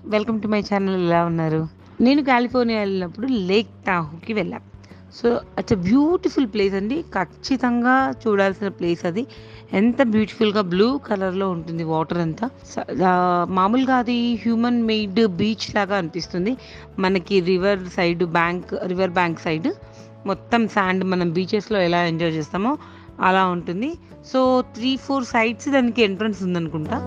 Welcome to my channel ఎలా ఉన్నారు నేను కాలిఫోర్నియా వెళ్ళినప్పుడు లేక్ టాహోకి వెళ్ళాం so it's a beautiful place అండి ఖచ్చితంగా చూడాల్సిన ప్లేస్ అది ఎంత బ్యూటిఫుల్గా బ్లూ కలర్లో ఉంటుంది వాటర్ అంతా స- ఆ, మామూలుగా అది హ్యూమన్ మేడ్ బీచ్ లాగా అనిపిస్తుంది మనకి river side bank river bank side మొత్తం శాండ్ మనం బీచెస్లో ఎలా ఎంజాయ్ చేస్తామో అలా ఉంటుంది సో త్రీ ఫోర్ సైడ్స్ దానికి ఎంట్రన్స్ ఉందనుకుంటా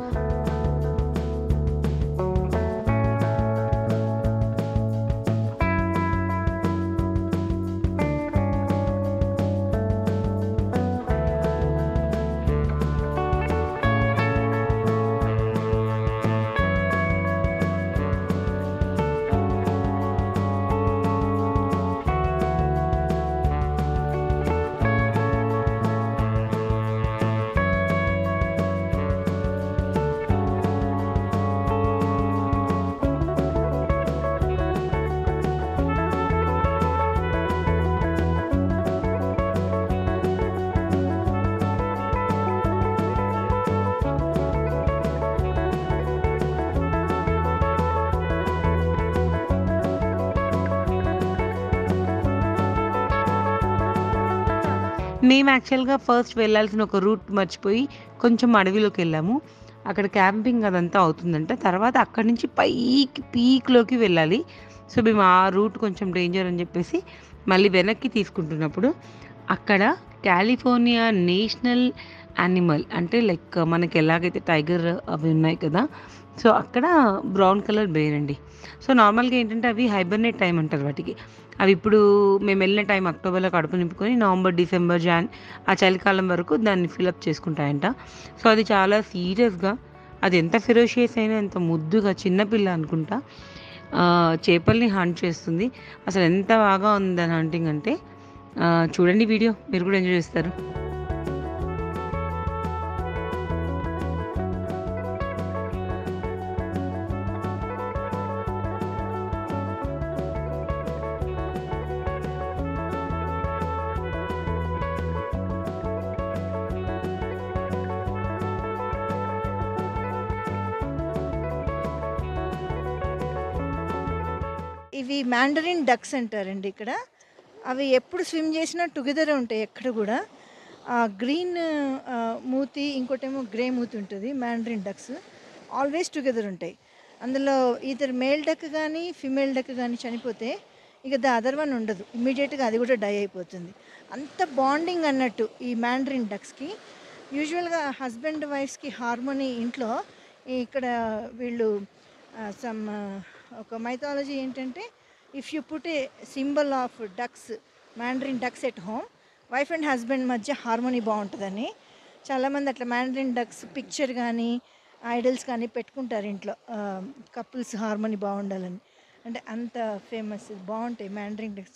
మేము యాక్చువల్గా ఫస్ట్ వెళ్ళాల్సిన ఒక రూట్ మర్చిపోయి కొంచెం అడవిలోకి వెళ్ళాము అక్కడ క్యాంపింగ్ అదంతా అవుతుందంట తర్వాత అక్కడి నుంచి పైకి పీక్లోకి వెళ్ళాలి సో మేము ఆ రూట్ కొంచెం డేంజర్ అని చెప్పేసి మళ్ళీ వెనక్కి తీసుకుంటున్నప్పుడు అక్కడ కాలిఫోర్నియా నేషనల్ యానిమల్ అంటే లైక్ మనకి ఎలాగైతే టైగర్ అవి ఉన్నాయి కదా సో అక్కడ బ్రౌన్ కలర్ బేర్ అండి సో నార్మల్గా ఏంటంటే అవి హైబర్నేట్ టైం అంటారు వాటికి అవి ఇప్పుడు మేము వెళ్ళిన టైం అక్టోబర్లో కడుపు నింపుకొని నవంబర్ డిసెంబర్ జాన్ ఆ చలికాలం వరకు దాన్ని ఫిలప్ చేసుకుంటాయంట సో అది చాలా సీరియస్గా అది ఎంత ఫెరోషియస్ అయినా ఎంత ముద్దుగా చిన్నపిల్ల అనుకుంటా ఆ, చేపల్ని హంట్ చేస్తుంది అసలు ఎంత బాగా ఉంది దాని హంటింగ్ అంటే ఆ, చూడండి వీడియో మీరు కూడా ఎంజాయ్ చేస్తారు ఇవి మ్యాండరిన్ డక్స్ అంటారండి ఇక్కడ అవి ఎప్పుడు స్విమ్ చేసినా టుగెదర్ ఉంటాయి ఎక్కడ కూడా ఆ గ్రీన్ ఆ, మూతి ఇంకోటేమో గ్రే మూతి ఉంటుంది మ్యాండరిన్ డక్స్ ఆల్వేస్ టుగెదర్ ఉంటాయి అందులో ఇద్దరు మేల్ డక్ కానీ ఫిమేల్ డక్ కానీ చనిపోతే ఇక ద అదర్ వన్ ఉండదు ఇమ్మీడియట్గా అది కూడా డై అయిపోతుంది అంత బాండింగ్ అన్నట్టు ఈ మ్యాండరిన్ డక్స్కి యూజువల్గా హస్బెండ్ వైఫ్స్కి హార్మోనీ ఇంట్లో ఇక్కడ వీళ్ళు సమ్ ఒక మైథాలజీ ఏంటంటే if you put a symbol of ducks mandarin ducks at home wife and husband మధ్య హార్మోనీ బాగుంటుందని చాలామంది అట్లా మ్యాండరిన్ డక్స్ పిక్చర్ కానీ ఐడల్స్ కానీ పెట్టుకుంటారు ఇంట్లో కపుల్స్ హార్మోనీ బాగుండాలని అంటే అంత ఫేమస్ బాగుంటాయి మ్యాండరిన్ డక్స్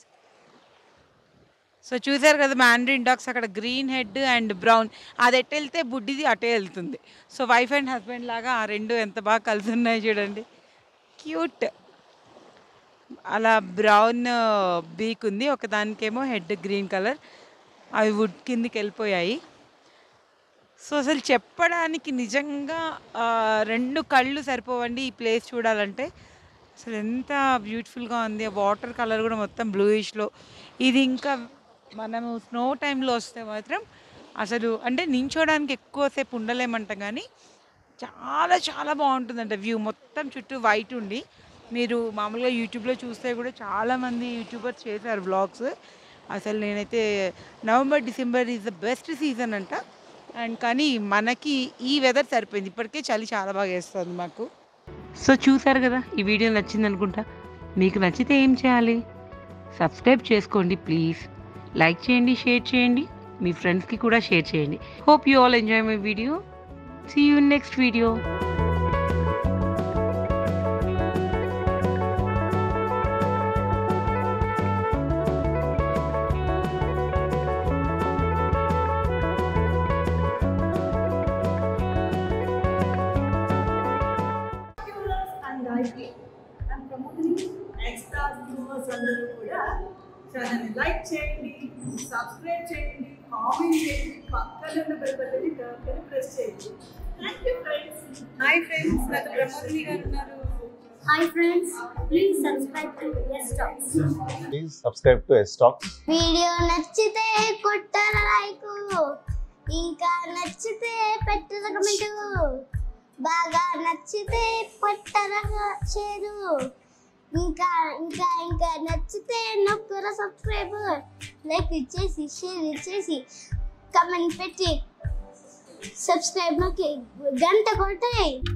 సో చూసారు కదా మ్యాండ్రిన్ డాగ్స్ అక్కడ గ్రీన్ హెడ్ అండ్ బ్రౌన్ అది ఎటు వెళ్తే బుడ్డిది అటే వెళ్తుంది సో వైఫ్ అండ్ హస్బెండ్ లాగా ఆ రెండు ఎంత బాగా కలిసి ఉన్నాయి చూడండి క్యూట్ అలా బ్రౌన్ బీక్ ఉంది ఒక దానికేమో హెడ్ గ్రీన్ కలర్ అవి వుడ్ కిందికి వెళ్ళిపోయాయి సో అసలు చెప్పడానికి నిజంగా ఆ, రెండు కళ్ళు సరిపోవండి ఈ ప్లేస్ చూడాలంటే అసలు ఎంత బ్యూటిఫుల్గా ఉంది ఆ వాటర్ కలర్ కూడా మొత్తం బ్లూయిష్లో ఇది ఇంకా మనము స్నో టైంలో వస్తే మాత్రం అసలు అంటే నించోడానికి ఎక్కువసేపు ఉండలేమంట కానీ చాలా చాలా బాగుంటుందంట వ్యూ మొత్తం చుట్టూ వైట్ ఉండి మీరు మామూలుగా యూట్యూబ్లో చూస్తే కూడా చాలామంది యూట్యూబర్స్ చేశారు వ్లాగ్స్ అసలు నేనైతే November December is the best season అంట అండ్ కానీ మనకి ఈ వెదర్ సరిపోయింది ఇప్పటికే చలి చాలా బాగా వేస్తుంది మాకు సో చూసారు కదా ఈ వీడియో నచ్చింది అనుకుంటా మీకు నచ్చితే ఏం చేయాలి సబ్స్క్రైబ్ చేసుకోండి ప్లీజ్ లైక్ చేయండి షేర్ చేయండి మీ ఫ్రెండ్స్కి కూడా షేర్ చేయండి hope you all enjoy my video see you next video viewers and guys, I'm promoting extra viewers అందరూ కూడా ఛానల్ లైక్ చేయండి సబ్స్క్రైబ్ చేయండి కామెంట్ చేయండి పక్కన ఉన్న బెల్ బటన్ టర్న్ ప్రెస్ చేయండి thank you friends hi friends నాకు బ్రహ్మోత్రి గారు ఉన్నారు Hi friends, please subscribe to Yes Talks. Please subscribe to S Talks. Video నచ్చితే కొట్టర లైక్ ఇంకా నచ్చితే పెట్టర కమెంట్ బాగా నచ్చితే కొట్టర షేరు ఇంకా ఇంకా ఇంకా నచ్చితే నొక్కర సబ్స్క్రైబ్ లైక్ ఇచ్చేసి షేర్ ఇచ్చేసి కమెంట్ పెట్టి సబ్స్క్రైబ్ నొక్కి గంట కొట్టాయి